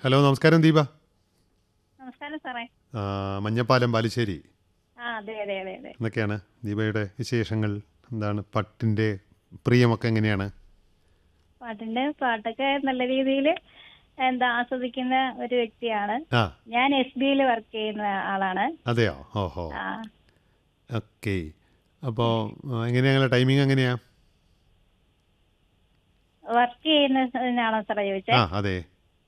Hello നമസ്കാരം ദീപ നമസ്കാരം സാറേ ആ, മഞ്ഞപ്പാലം ബാലുശ്ശേരി ആ അതെ അതെ അതെ അതെ എന്നൊക്കെയാണ് ദീപയുടെ വിശേഷങ്ങൾ എന്താണ് പട്ടിൻ്റെ പ്രിയമൊക്കെ എങ്ങനെയാണ് പാട്ടിന്റെ പാട്ടൊക്കെ നല്ല രീതിയിൽ എന്താ ആസ്വദിക്കുന്ന ഒരു വ്യക്തിയാണ് ആ ഞാൻ എസ് ബിയിൽ വർക്ക് ചെയ്യുന്ന ആളാണ് അതെയോ ഓഹോ ആ ഓക്കെ അപ്പോൾ എങ്ങനെയാണ് ടൈമിംഗ് എങ്ങനെയാ വർക്ക് ചെയ്യുന്നതിനാണോ സാറേ ചോദിച്ചേ ആ അതെ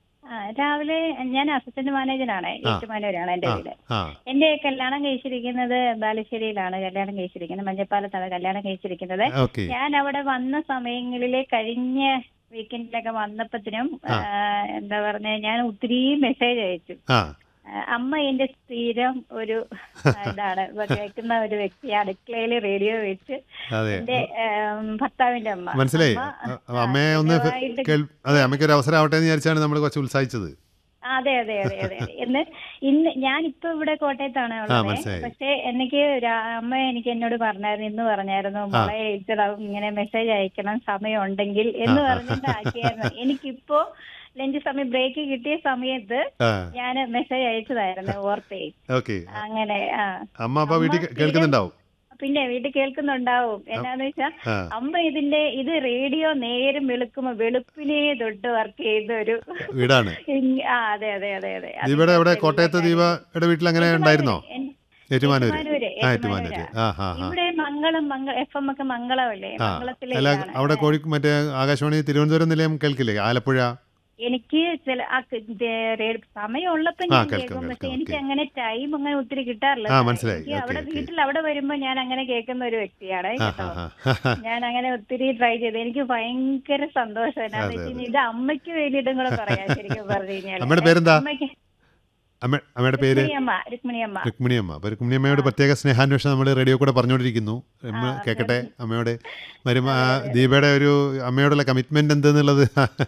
ആ രാവിലെ ഞാൻ അസിസ്റ്റന്റ് മാനേജറാണ് ആ. ഏറ്റുമാനൂരാണ് എന്റെ ആ വീട് ആ എന്റെ കല്യാണം കഴിച്ചിരിക്കുന്നത് ബാലുശ്ശേരിയിലാണ് കല്യാണം കഴിച്ചിരിക്കുന്നത് മഞ്ഞപ്പാലത്താണ് കല്യാണം കഴിച്ചിരിക്കുന്നത് ഓക്കെ ഞാൻ അവിടെ വന്ന സമയങ്ങളിലെ കഴിഞ്ഞ വീക്കെൻഡിലൊക്കെ വന്നപ്പത്തിനും ആ. ആ, എന്താ പറഞ്ഞ ഞാൻ ഒത്തിരി മെസ്സേജ് അയച്ചു ആ ആ, അമ്മ എന്റെ സ്ഥിരം ഒരു ആ, ഇതാണ് ഇപ്പൊ കേൾക്കുന്ന ഒരു വ്യക്തി അടുക്കളയിൽ റേഡിയോ വെച്ച് അതെ എന്റെ ഏം, ഭർത്താവിന്റെ അമ്മ മനസ്സിലായി അമ്മ, അ- ആ, അമ്മയെ ഒന്ന് സ്ഥിരമായിട്ട് കേൾ അതെ അമ്മയ്ക്ക് ഒരു അവസരം ആവട്ടെ എന്ന് വിചാരിച്ചാണ് നമ്മൾ കുറച്ച് ഉത്സാഹിച്ചത് അതെ അതെ അതെ അതെ അതെ. എന്ന് ഇന്ന് ഞാൻ ഇപ്പൊ ഇവിടെ കോട്ടയത്താണ് ഉള്ളത് മനസ്സിലായി. പക്ഷെ എനിക്ക് രാ- അമ്മ എനിക്ക് എന്നോട് പറഞ്ഞായിരുന്നു ഇന്ന് പറഞ്ഞായിരുന്നു മോളെ ഇച്ചടാ ഇങ്ങനെ മെസ്സേജ് അയക്കണം സമയം ഉണ്ടെങ്കിൽ എന്ന് പറഞ്ഞിട്ട് ആക്കിയായിരുന്നു എനിക്കിപ്പോ ലഞ്ച് സമയം ബ്രേക്ക് കിട്ടിയ സമയത്ത് ആ ഞാൻ മെസ്സേജ് അയച്ചതായിരുന്നു ഓർത്തേ ഓക്കെ അങ്ങനെ ആ അമ്മ അപ്പോൾ വീട്ടിൽ അമ്മ കേൾക്കുന്നുണ്ടാവും പിന്നെ വീട്ടിൽ കേൾക്കുന്നുണ്ടാവും എന്നാന്ന് വെച്ചാ ആ അമ്മ ഇതിന്റെ ഇത് റേഡിയോ നേരം വെളുക്കുമ്പോ വെളുപ്പിനെ തൊട്ട് വർക്ക് ചെയ്ത ഒരു വീടാണ് ഇങ്- ആ അതെ അതെ അതെ അതെ അത് ദീപയുടെ എവിടെ എല്ലാ കോട്ടയത്ത് കാര്യവും. ദീപയുടെ വീട്ടിൽ അങ്ങനെ ഉണ്ടായിരുന്നോ എൻ- ഏറ്റുമാനൂര് ഏറ്റുമാനൂര്, ആ ഏറ്റുമാനൂര് ഏറ്റുമാനൂരാ. ആ ഹാ ഹാ ഇവിടെ മംഗളം മംഗ എഫ് എം ഒക്കെ മംഗളമല്ലേ ആ മംഗളത്തിലെ അല്ല ഇതാണ്. അവിടെ കോഴി മറ്റേ ആകാശവാണി തിരുവനന്തപുരം നിലയം കേൾക്കില്ലേ ആലപ്പുഴ എനിക്ക് ചില ആ ക- ദേ- റേ- സമയമുള്ളപ്പോ ആ, ഞാൻ കേൾക്കാം, കേൾക്കും പക്ഷെ കേൾക്കാം, എനിക്ക് ഓക്കേ. അങ്ങനെ ടൈം അങ്ങനെ ഒത്തിരി കിട്ടാറില്ല ആ, സാറേ. മനസ്സിലായി. എനിക്ക് ഓക്കേ, അവിടെ ഓക്കേ. വീട്ടിൽ അവിടെ വരുമ്പോ ഞാൻ അങ്ങനെ കേൾക്കുന്ന ഒരു വ്യക്തിയാണ് ആ കേട്ടോ ഹാ ഹാ ഞാൻ അങ്ങനെ ഒത്തിരി ട്രൈ ചെയ്തു എനിക്ക് ഭയങ്കര സന്തോഷം എന്നാന്ന് അതെ, വെച്ച് കഴിഞ്ഞാൽ ഇത് അമ്മയ്ക്ക് വേണ്ടിയിട്ടും കൂടെ പറയാം ശരിക്കും പറഞ്ഞു കഴിഞ്ഞാൽ അമ്മയുടെ പേരെന്താ? അമ്മയ്ക്ക് അമ്മ അമ്മയുടെ പേര് രുക്മിണിയമ്മ രുക്മിണിയമ്മ രുക്മിണിയമ്മ അപ്പോൾ രുക്മിണിയമ്മയോട് പ്രത്യേക സ്നേഹാന്വേഷണം നമ്മൾ റേഡിയോ കൂടെ പറഞ്ഞുകൊണ്ടിരിക്കുന്നു അമ്മ കേൾക്കട്ടെ അമ്മയോട് വരുമ്പോൾ ദീപയുടെ ഒരു അമ്മയോടുള്ള കമ്മിറ്റ്മെന്റ് എന്തെന്നുള്ളത്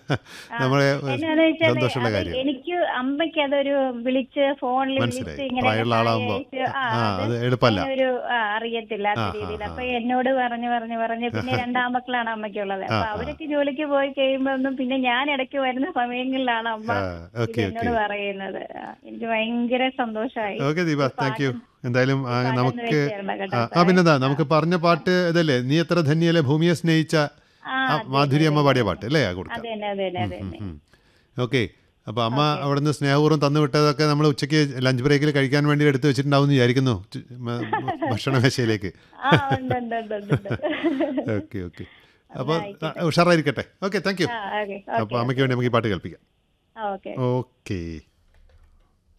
നമ്മളെ എന്നാന്ന് വെച്ചാല് സന്തോഷമുള്ള അത് കാര്യം എനിക്ക് അമ്മയ്ക്ക് അതൊരു വിളിച്ച് ഫോണിൽ വിളിച്ച് മനസ്സിലായി ഇങ്ങനെ പ്രായമുള്ള ആളാകുമ്പോൾ അയച്ച് ആ, ആ അത് അത് എളുപ്പമല്ല ഒരു ആ, അറിയത്തില്ലാത്ത ആ, ആ, രീതിയിൽ ആ. അപ്പൊ എന്നോട് പറഞ്ഞു പറഞ്ഞു പറഞ്ഞു പിന്നെ രണ്ടാമക്കളാണ് അമ്മയ്ക്കുള്ളത് അപ്പൊ ആ, ആ. അവരൊക്കെ ജോലിക്ക് പോയി കഴിയുമ്പോ ഒന്നും പിന്നെ ഞാൻ ഇടയ്ക്ക് വരുന്ന സമയങ്ങളിലാണ് അമ്മ ഇത് ഓക്കെ എന്നോട് ഓക്കെ പറയുന്നത് ആ, എനിക്ക് ഭയങ്കര സന്തോഷമായി ഓക്കെ ദീപ താങ്ക് യു എന്തായാലും ആ, പാട്ടൊന്ന് നമുക്ക് വെച്ചേരണം കേട്ടോ ആ, ആ പിന്നെന്താ നമുക്ക് പറഞ്ഞ പാട്ട് ഇതല്ലേ നീ എത്ര ധന്യല്ലേ ഭൂമിയെ സ്നേഹിച്ച ആ, ആ, അതെ, മാധുരി അമ്മ അതെ, പാടിയ പാട്ട് അല്ലേ ആ കൊടുക്കാം അതെ തന്നെ അതെ തന്നെ അതെ തന്നെ ഓക്കെ അപ്പോൾ അമ്മ അവിടുന്ന് സ്നേഹപൂർവ്വം തന്നു വിട്ടതൊക്കെ നമ്മൾ ഉച്ചയ്ക്ക് ലഞ്ച് ബ്രേക്കിൽ കഴിക്കാൻ വേണ്ടി എടുത്ത് വെച്ചിട്ടുണ്ടാവും എന്ന് വിചാരിക്കുന്നു ചു- മ- മ- ഭക്ഷണമേശയിലേക്ക് ആ ഉണ്ട് ഉണ്ട് ഉണ്ട് ഉണ്ട്, ഉണ്ട് ഓക്കെ ഓക്കെ അപ്പോൾ ഉഷാറായിരിക്കട്ടെ ഓക്കെ താങ്ക് യു ആ ഓക്കെ അപ്പോൾ അമ്മയ്ക്ക് വേണ്ടി നമുക്ക് ഈ പാട്ട് കേൾപ്പിക്കാം ഓക്കെ ഓക്കെ